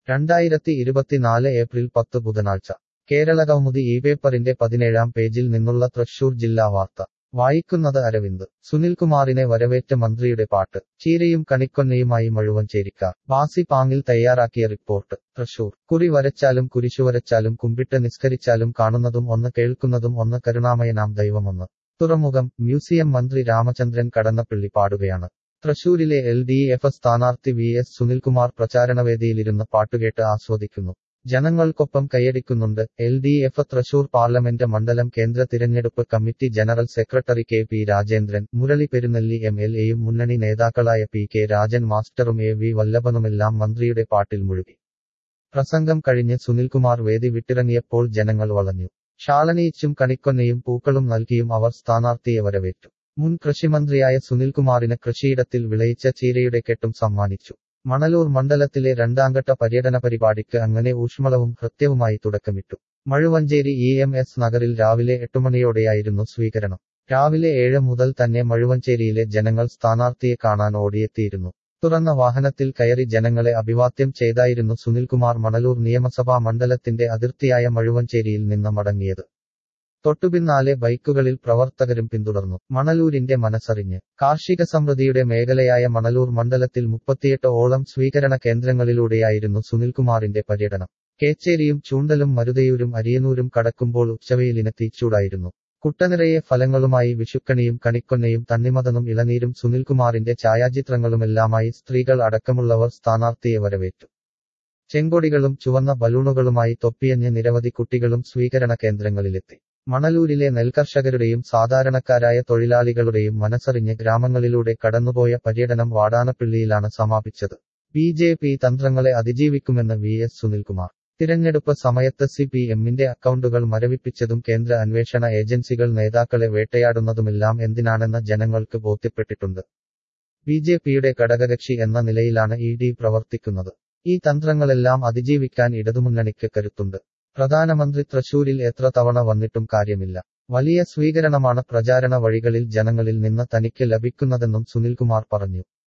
രണ്ടായിരത്തി ഇരുപത്തിനാല് ഏപ്രിൽ പത്ത് ബുധനാഴ്ച കേരളകൗമുദി ഈ പേപ്പറിന്റെ പതിനേഴാം പേജിൽ നിന്നുള്ള തൃശൂർ ജില്ലാ വാർത്ത വായിക്കുന്നത് അരവിന്ദ് സുനിൽകുമാറിനെ വരവേറ്റ മന്ത്രിയുടെ പാട്ട് ചീരയും കണിക്കൊന്നയുമായി മഴുവഞ്ചേരിക്കാർ ബാസി പാങ്ങിൽ തയ്യാറാക്കിയ റിപ്പോർട്ട് തൃശൂർ കുറി വരച്ചാലും കുരിശുവരച്ചാലും കുമ്പിട്ട് നിസ്കരിച്ചാലും കാണുന്നതും ഒന്ന് കേൾക്കുന്നതും ഒന്ന് കരുണാമയനാം ദൈവമൊന്ന് തുറമുഖം മ്യൂസിയം മന്ത്രി രാമചന്ദ്രൻ കടന്നപ്പള്ളി പാടുകയാണ് തൃശൂരിലെ എൽ ഡി എഫ് സ്ഥാനാർത്ഥി വി എസ് സുനിൽകുമാർ പ്രചാരണവേദിയിലിരുന്ന് പാട്ടുകേട്ട് ആസ്വദിക്കുന്നു ജനങ്ങൾക്കൊപ്പം കൈയടിക്കുന്നുണ്ട് L D F Thrissur parliament മണ്ഡലം കേന്ദ്ര തിരഞ്ഞെടുപ്പ് committee general secretary K P Rajendran Murali Perunelli M L എയും മുന്നണി നേതാക്കളായ പി കെ രാജൻ മാസ്റ്ററും എ വി വല്ലഭനുമെല്ലാം മന്ത്രിയുടെ പാട്ടിൽ മുഴുകി പ്രസംഗം കഴിഞ്ഞ് സുനിൽകുമാർ വേദി വിട്ടിറങ്ങിയപ്പോൾ ജനങ്ങൾ വളഞ്ഞു ഷാളണിയിച്ചും കണിക്കൊന്നയും പൂക്കളും നൽകിയും അവർ സ്ഥാനാർത്ഥിയെ വരവേറ്റു മുൻ കൃഷിമന്ത്രിയായ സുനിൽകുമാറിന് കൃഷിയിടത്തിൽ വിളയിച്ച ചീരയുടെ കെട്ടും സമ്മാനിച്ചു മണലൂർ മണ്ഡലത്തിലെ രണ്ടാംഘട്ട പര്യടന പരിപാടിക്ക് അങ്ങനെ ഊഷ്മളവും ഹൃത്യവുമായി തുടക്കമിട്ടു മഴുവഞ്ചേരി ഇ എം എസ് നഗറിൽ രാവിലെ എട്ടുമണിയോടെയായിരുന്നു സ്വീകരണം രാവിലെ ഏഴ് മുതൽ തന്നെ മഴുവഞ്ചേരിയിലെ ജനങ്ങൾ സ്ഥാനാർത്ഥിയെ കാണാൻ ഓടിയെത്തിയിരുന്നു തുറന്ന വാഹനത്തിൽ കയറി ജനങ്ങളെ അഭിവാദ്യം ചെയ്തായിരുന്നു സുനിൽകുമാർ മണലൂർ നിയമസഭാ മണ്ഡലത്തിന്റെ അതിർത്തിയായ മഴുവഞ്ചേരിയിൽ നിന്ന് മടങ്ങിയത് തൊട്ടുപിന്നാലെ ബൈക്കുകളിൽ പ്രവർത്തകരും പിന്തുടർന്നു മണലൂരിന്റെ മനസ്സറിഞ്ഞ് കാർഷിക സമൃദ്ധിയുടെ മേഖലയായ മണലൂർ മണ്ഡലത്തിൽ മുപ്പത്തിയെട്ട് ഓളം സ്വീകരണ കേന്ദ്രങ്ങളിലൂടെയായിരുന്നു സുനിൽകുമാറിന്റെ പര്യടനം കേച്ചേരിയും ചൂണ്ടലും മരുതയൂരും അരിയനൂരും കടക്കുമ്പോൾ ഉച്ചവെയിലിന് തീച്ചൂടായിരുന്നു കുട്ടനിറയെ ഫലങ്ങളുമായി വിഷുക്കണിയും കണിക്കൊന്നയും തണ്ണിമതനും ഇളനീരും സുനിൽകുമാറിന്റെ ഛായാചിത്രങ്ങളുമെല്ലാമായി സ്ത്രീകൾ അടക്കമുള്ളവർ സ്ഥാനാർത്ഥിയെ വരവേറ്റു ചെങ്കൊടികളും ചുവന്ന ബലൂണുകളുമായി തൊപ്പിയഞ്ഞ് നിരവധി കുട്ടികളും സ്വീകരണ കേന്ദ്രങ്ങളിലെത്തി മണലൂരിലെ നെൽകർഷകരുടെയും സാധാരണക്കാരായ തൊഴിലാളികളുടെയും മനസ്സറിഞ്ഞ് ഗ്രാമങ്ങളിലൂടെ കടന്നുപോയ പര്യടനം വാടാനപ്പള്ളിയിലാണ് സമാപിച്ചത് ബി ജെ പി തന്ത്രങ്ങളെ അതിജീവിക്കുമെന്ന് വി എസ് സുനിൽകുമാർ തിരഞ്ഞെടുപ്പ് സമയത്ത് സി പി എമ്മിന്റെ അക്കൗണ്ടുകൾ മരവിപ്പിച്ചതും കേന്ദ്ര അന്വേഷണ ഏജൻസികൾ നേതാക്കളെ വേട്ടയാടുന്നതുമെല്ലാം എന്തിനാണെന്ന് ജനങ്ങൾക്ക് ബോധ്യപ്പെട്ടിട്ടുണ്ട് ബി ജെ പിയുടെ ഘടകകക്ഷി എന്ന നിലയിലാണ് ഇ ഡി പ്രവർത്തിക്കുന്നത് ഈ തന്ത്രങ്ങളെല്ലാം അതിജീവിക്കാൻ ഇടതുമുന്നണിക്ക് കരുത്തുണ്ട് പ്രധാനമന്ത്രി തൃശൂരിൽ എത്ര തവണ വന്നിട്ടും കാര്യമില്ല വലിയ സ്വീകരണമാണ് പ്രചാരണ വഴികളിൽ ജനങ്ങളിൽ നിന്ന് തനിക്ക് ലഭിക്കുന്നതെന്നും സുനിൽകുമാർ പറഞ്ഞു